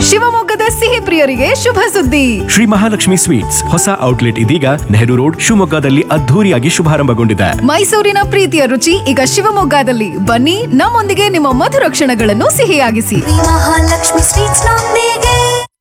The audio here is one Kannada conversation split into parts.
ಶಿವಮೊಗ್ಗದ ಸಿಹಿ ಪ್ರಿಯರಿಗೆ ಶುಭ ಸುದ್ದಿ ಶ್ರೀ ಮಹಾಲಕ್ಷ್ಮಿ ಸ್ವೀಟ್ಸ್ ಹೊಸ ಔಟ್ಲೆಟ್ ಇದೀಗ ನೆಹರು ರೋಡ್ ಶಿವಮೊಗ್ಗದಲ್ಲಿ ಅದ್ಧೂರಿಯಾಗಿ ಶುಭಾರಂಭಗೊಂಡಿದೆ ಮೈಸೂರಿನ ಪ್ರೀತಿಯ ರುಚಿ ಈಗ ಶಿವಮೊಗ್ಗದಲ್ಲಿ ಬನ್ನಿ ನಮ್ಮೊಂದಿಗೆ ನಿಮ್ಮ ಮಧುರ ಕ್ಷಣಗಳನ್ನು ಸಿಹಿಯಾಗಿಸಿ ಮಹಾಲಕ್ಷ್ಮಿ ಸ್ವೀಟ್ಸ್ ನೊಂದಿಗೆ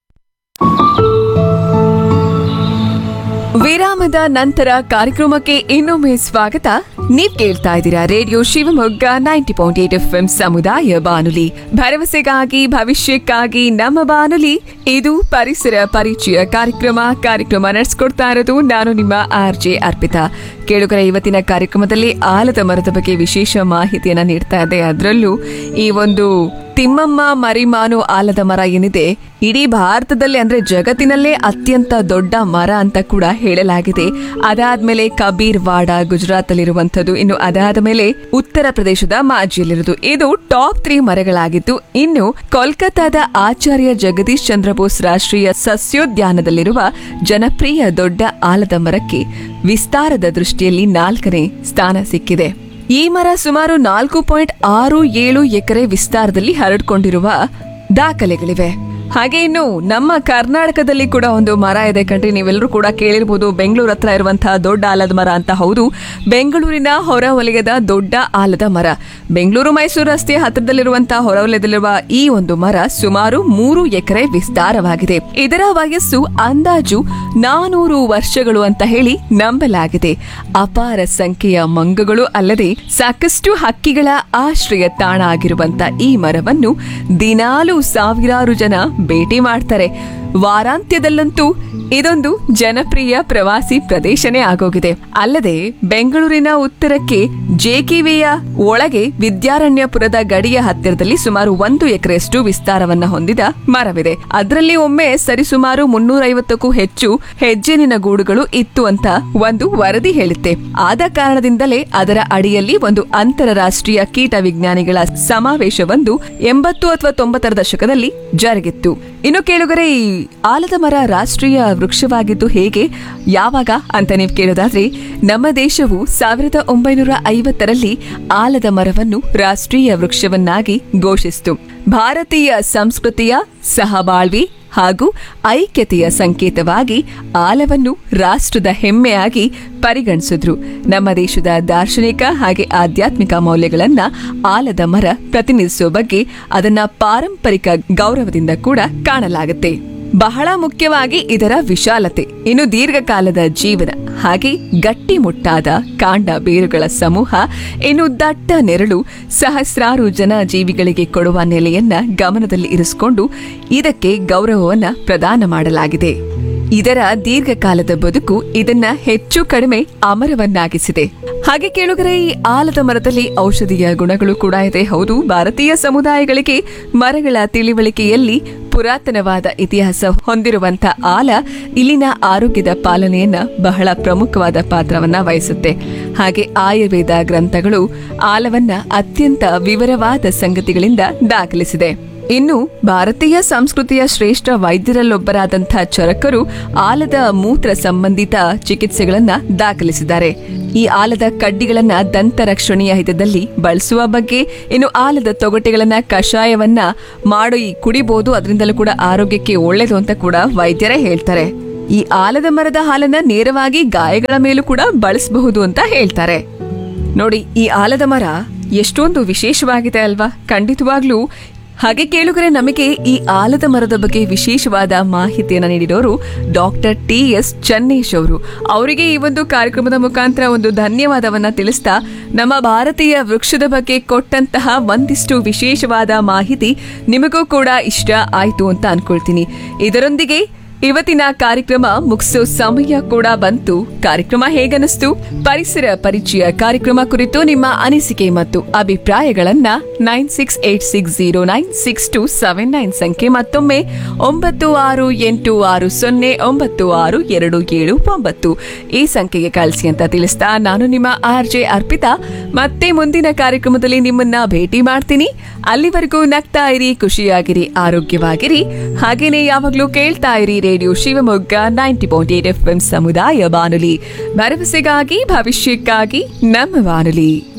ವಿರಾಮದ ನಂತರ ಕಾರ್ಯಕ್ರಮಕ್ಕೆ ಇನ್ನೊಮ್ಮೆ ಸ್ವಾಗತ ನೀವ್ ಕೇಳ್ತಾ ಇದ್ದೀರಾ radio Shivamogga ninety point eight F ಸಮುದಾಯ ಬಾನುಲಿ ಭರವಸೆಗಾಗಿ ಭವಿಷ್ಯಕ್ಕಾಗಿ ನಮ್ಮ ಬಾನುಲಿ ಇದು ಪರಿಸರ ಪರಿಚಯ ಕಾರ್ಯಕ್ರಮ ಕಾರ್ಯಕ್ರಮ ನಡೆಸ್ಕೊಡ್ತಾ ಇರೋದು ನಾನು ನಿಮ್ಮ ಆರ್ ಜೆ ಅರ್ಪಿತಾ ಕೇಳುಗರ ಇವತ್ತಿನ ಕಾರ್ಯಕ್ರಮದಲ್ಲಿ ಆಲದ ಮರದ ಬಗ್ಗೆ ವಿಶೇಷ ಮಾಹಿತಿಯನ್ನ ನೀಡ್ತಾ ಇದೆ ಅದರಲ್ಲೂ ಈ ಒಂದು ತಿಮ್ಮಮ್ಮ ಮರಿಮಾನು ಆಲದ ಮರ ಏನಿದೆ ಇಡೀ ಭಾರತದಲ್ಲಿ ಅಂದ್ರೆ ಜಗತ್ತಿನಲ್ಲೇ ಅತ್ಯಂತ ದೊಡ್ಡ ಮರ ಅಂತ ಕೂಡ ಹೇಳಲಾಗಿದೆ ಅದಾದ್ಮೇಲೆ ಕಬೀರ್ ವಾಡ ಗುಜರಾತ್ ಅಲ್ಲಿರುವಂತದ್ದು ಇನ್ನು ಅದಾದ ಮೇಲೆ ಉತ್ತರ ಪ್ರದೇಶದ ಮಾಜಿಯಲ್ಲಿರುವುದು ಇದು ಟಾಪ್ ತ್ರೀ ಮರಗಳಾಗಿದ್ದು ಇನ್ನು ಕೋಲ್ಕತ್ತಾದ ಆಚಾರ್ಯ ಜಗದೀಶ್ ಚಂದ್ರ ಬೋಸ್ ರಾಷ್ಟ್ರೀಯ ಸಸ್ಯೋದ್ಯಾನದಲ್ಲಿರುವ ಜನಪ್ರಿಯ ದೊಡ್ಡ ಆಲದ ಮರಕ್ಕೆ ವಿಸ್ತಾರದ ದೃಷ್ಟಿಯಲ್ಲಿ ನಾಲ್ಕನೇ ಸ್ಥಾನ ಸಿಕ್ಕಿದೆ ಈ ಮರ ಸುಮಾರು ನಾಲ್ಕು ಪಾಯಿಂಟ್ ಆರು ಏಳು ಎಕರೆ ವಿಸ್ತಾರದಲ್ಲಿ ಹರಡ್ಕೊಂಡಿರುವ ದಾಖಲೆಗಳಿವೆ ಹಾಗೆ ಇನ್ನು ನಮ್ಮ ಕರ್ನಾಟಕದಲ್ಲಿ ಕೂಡ ಒಂದು ಮರ ಇದೆ ಕಣ್ರಿ ನೀವೆಲ್ಲರೂ ಕೂಡ ಕೇಳಿರ್ಬೋದು ಬೆಂಗಳೂರು ಹತ್ರ ಇರುವಂತಹ ದೊಡ್ಡ ಆಲದ ಮರ ಅಂತ ಹೌದು ಬೆಂಗಳೂರಿನ ಹೊರವಲಯದ ದೊಡ್ಡ ಆಲದ ಮರ ಬೆಂಗಳೂರು ಮೈಸೂರು ರಸ್ತೆಯ ಹತ್ತಿರದಲ್ಲಿರುವಂತಹ ಹೊರವಲಯದಲ್ಲಿರುವ ಈ ಒಂದು ಮರ ಸುಮಾರು ಮೂರು ಎಕರೆ ವಿಸ್ತಾರವಾಗಿದೆ ಇದರ ವಯಸ್ಸು ಅಂದಾಜು ನಾನೂರು ವರ್ಷಗಳು ಅಂತ ಹೇಳಿ ನಂಬಲಾಗಿದೆ ಅಪಾರ ಸಂಖ್ಯೆಯ ಮಂಗಗಳು ಅಲ್ಲದೆ ಸಾಕಷ್ಟು ಹಕ್ಕಿಗಳ ಆಶ್ರಯ ತಾಣ ಆಗಿರುವಂತ ಈ ಮರವನ್ನು ದಿನಾಲು ಸಾವಿರಾರು ಜನ ಭೇಟಿ ಮಾಡ್ತಾರೆ ವಾರಾಂತ್ಯದಲ್ಲಂತೂ ಇದೊಂದು ಜನಪ್ರಿಯ ಪ್ರವಾಸಿ ಪ್ರದೇಶನೇ ಆಗೋಗಿದೆ ಅಲ್ಲದೆ ಬೆಂಗಳೂರಿನ ಉತ್ತರಕ್ಕೆ ಜೆಕಿವಿಯ ಒಳಗೆ ವಿದ್ಯಾರಣ್ಯಪುರದ ಗಡಿಯ ಹತ್ತಿರದಲ್ಲಿ ಸುಮಾರು ಒಂದು ಎಕರೆಯಷ್ಟು ವಿಸ್ತಾರವನ್ನ ಹೊಂದಿದ ಮರವಿದೆ ಅದರಲ್ಲಿ ಒಮ್ಮೆ ಸರಿಸುಮಾರು ಮುನ್ನೂರೈವತ್ತಕ್ಕೂ ಹೆಚ್ಚು ಹೆಜ್ಜೆನಿನ ಗೂಡುಗಳು ಇತ್ತು ಅಂತ ಒಂದು ವರದಿ ಹೇಳುತ್ತೆ ಆದ ಕಾರಣದಿಂದಲೇ ಅದರ ಅಡಿಯಲ್ಲಿ ಒಂದು ಅಂತಾರಾಷ್ಟ್ರೀಯ ಕೀಟ ವಿಜ್ಞಾನಿಗಳ ಸಮಾವೇಶವೊಂದು ಎಂಬತ್ತು ಅಥವಾ ತೊಂಬತ್ತರ ದಶಕದಲ್ಲಿ ಜರುಗಿತ್ತು ಇನ್ನು ಕೇಳುಗರೆ ಈ ಆಲದ ಮರ ರಾಷ್ಟ್ರೀಯ ವೃಕ್ಷವಾಗಿದ್ದು ಹೇಗೆ ಯಾವಾಗ ಅಂತ ನೀವು ಕೇಳೋದಾದ್ರೆ ನಮ್ಮ ದೇಶವು ಸಾವಿರದ ಒಂಬೈನೂರ ಐವತ್ತರಲ್ಲಿ ಆಲದ ಮರವನ್ನು ರಾಷ್ಟ್ರೀಯ ವೃಕ್ಷವನ್ನಾಗಿ ಘೋಷಿಸಿತು ಭಾರತೀಯ ಸಂಸ್ಕೃತಿಯ ಸಹಬಾಳ್ವಿ ಹಾಗೂ ಐಕ್ಯತೆಯ ಸಂಕೇತವಾಗಿ ಆಲವನ್ನು ರಾಷ್ಟ್ರದ ಹೆಮ್ಮೆಯಾಗಿ ಪರಿಗಣಿಸಿದ್ರು ನಮ್ಮ ದೇಶದ ದಾರ್ಶನಿಕ ಹಾಗೆ ಆಧ್ಯಾತ್ಮಿಕ ಮೌಲ್ಯಗಳನ್ನ ಆಲದ ಮರ ಪ್ರತಿನಿಧಿಸುವ ಬಗ್ಗೆ ಅದನ್ನ ಪಾರಂಪರಿಕ ಗೌರವದಿಂದ ಕೂಡ ಕಾಣಲಾಗುತ್ತೆ ಬಹಳ ಮುಖ್ಯವಾಗಿ ಇದರ ವಿಶಾಲತೆ ಇನ್ನು ದೀರ್ಘಕಾಲದ ಜೀವನ ಹಾಗೆ ಗಟ್ಟಿಮುಟ್ಟಾದ ಕಾಂಡ ಬೇರುಗಳ ಸಮೂಹ ಇನ್ನು ದಟ್ಟ ನೆರಳು ಸಹಸ್ರಾರು ಜನ ಜೀವಿಗಳಿಗೆ ಕೊಡುವ ನೆಲೆಯನ್ನ ಗಮನದಲ್ಲಿ ಇರಿಸಿಕೊಂಡು ಇದಕ್ಕೆ ಗೌರವವನ್ನ ಪ್ರದಾನ ಮಾಡಲಾಗಿದೆ ಇದರ ದೀರ್ಘಕಾಲದ ಬದುಕು ಇದನ್ನ ಹೆಚ್ಚು ಕಡಿಮೆ ಅಮರವನ್ನಾಗಿಸಿದೆ ಹಾಗೆ ಕೇಳುಗರೆ ಈ ಆಲದ ಮರದಲ್ಲಿ ಔಷಧೀಯ ಗುಣಗಳು ಕೂಡ ಇದೆ ಹೌದು ಭಾರತೀಯ ಸಮುದಾಯಗಳಿಗೆ ಮರಗಳ ತಿಳಿವಳಿಕೆಯಲ್ಲಿ ಪುರಾತನವಾದ ಇತಿಹಾಸ ಹೊಂದಿರುವಂತ ಆಲ ಇಲ್ಲಿನ ಆರೋಗ್ಯದ ಪಾಲನೆಯನ್ನ ಬಹಳ ಪ್ರಮುಖವಾದ ಪಾತ್ರವನ್ನ ವಹಿಸುತ್ತೆ ಹಾಗೆ ಆಯುರ್ವೇದ ಗ್ರಂಥಗಳು ಆಲವನ್ನ ಅತ್ಯಂತ ವಿವರವಾದ ಸಂಗತಿಗಳಿಂದ ದಾಖಲಿಸಿದೆ ಇನ್ನು ಭಾರತೀಯ ಸಂಸ್ಕೃತಿಯ ಶ್ರೇಷ್ಠ ವೈದ್ಯರಲ್ಲೊಬ್ಬರಾದಂಥ ಚರಕರು ಆಲದ ಮೂತ್ರ ಸಂಬಂಧಿತ ಚಿಕಿತ್ಸೆಗಳನ್ನ ದಾಖಲಿಸಿದ್ದಾರೆ ಈ ಆಲದ ಕಡ್ಡಿಗಳನ್ನ ದಂತ ರಕ್ಷಣೆಯ ಹಿತದಲ್ಲಿ ಬಳಸುವ ಬಗ್ಗೆ ಇನ್ನು ಆಲದ ತೊಗಟೆಗಳನ್ನ ಕಷಾಯವನ್ನ ಮಾಡಿ ಕುಡಿಬಹುದು ಅದರಿಂದಲೂ ಕೂಡ ಆರೋಗ್ಯಕ್ಕೆ ಒಳ್ಳೆಯದು ಅಂತ ಕೂಡ ವೈದ್ಯರೇ ಹೇಳ್ತಾರೆ ಈ ಆಲದ ಮರದ ಹಾಲನ್ನ ನೇರವಾಗಿ ಗಾಯಗಳ ಮೇಲೂ ಕೂಡ ಬಳಸಬಹುದು ಅಂತ ಹೇಳ್ತಾರೆ ನೋಡಿ ಈ ಆಲದ ಮರ ಎಷ್ಟೊಂದು ವಿಶೇಷವಾಗಿದೆ ಅಲ್ವಾ ಖಂಡಿತವಾಗ್ಲೂ ಹಾಗೆ ಕೇಳುಗರೆ ನಮಗೆ ಈ ಆಲದ ಮರದ ಬಗ್ಗೆ ವಿಶೇಷವಾದ ಮಾಹಿತಿಯನ್ನ ನೀಡಿದವರು ಡಾಕ್ಟರ್ ಟಿ ಎಸ್ ಚನ್ನೇಶ್ ಅವರು ಅವರಿಗೆ ಈ ಒಂದು ಕಾರ್ಯಕ್ರಮದ ಮುಖಾಂತರ ಒಂದು ಧನ್ಯವಾದವನ್ನ ತಿಳಿಸ್ತಾ ನಮ್ಮ ಭಾರತೀಯ ವೃಕ್ಷದ ಬಗ್ಗೆ ಕೊಟ್ಟಂತಹ ಒಂದಿಷ್ಟು ವಿಶೇಷವಾದ ಮಾಹಿತಿ ನಿಮಗೂ ಕೂಡ ಇಷ್ಟ ಆಯ್ತು ಅಂತ ಅನ್ಕೊಳ್ತೀನಿ ಇದರೊಂದಿಗೆ ಇವತ್ತಿನ ಕಾರ್ಯಕ್ರಮ ಮುಗಿಸೋ ಸಮಯ ಕೂಡ ಬಂತು ಕಾರ್ಯಕ್ರಮ ಹೇಗನಿಸ್ತು ಪರಿಸರ ಪರಿಚಯ ಕಾರ್ಯಕ್ರಮ ಕುರಿತು ನಿಮ್ಮ ಅನಿಸಿಕೆ ಮತ್ತು ಅಭಿಪ್ರಾಯಗಳನ್ನ nine six eight six zero nine six two seven nine ಸಂಖ್ಯೆ ಮತ್ತೊಮ್ಮೆ ಒಂಬತ್ತು ಆರು ಎಂಟು ಆರು ಸೊನ್ನೆ ಒಂಬತ್ತು ಆರು ಎರಡು ಏಳು ಒಂಬತ್ತು ಈ ಸಂಖ್ಯೆಗೆ ಕಳಿಸಿ ಅಂತ ತಿಳಿಸ್ತಾ ನಾನು ನಿಮ್ಮ ಆರ್ ಜೆ ಅರ್ಪಿತಾ ಮತ್ತೆ ಮುಂದಿನ ಕಾರ್ಯಕ್ರಮದಲ್ಲಿ ನಿಮ್ಮನ್ನ ಭೇಟಿ ಮಾಡ್ತೀನಿ ಅಲ್ಲಿವರೆಗೂ ನಗ್ತಾ ಇರಿ ಖುಷಿಯಾಗಿರಿ ಆರೋಗ್ಯವಾಗಿರಿ ಹಾಗೇನೆ ಯಾವಾಗ್ಲೂ ಕೇಳ್ತಾ ಇರಿ radio Shivamogga ninety point eight F ಸಮುದಾಯ ಬಾನುಲಿ ಭರವಸೆಗಾಗಿ ಭವಿಷ್ಯಕ್ಕಾಗಿ ನಮ್ಮ ಬಾನುಲಿ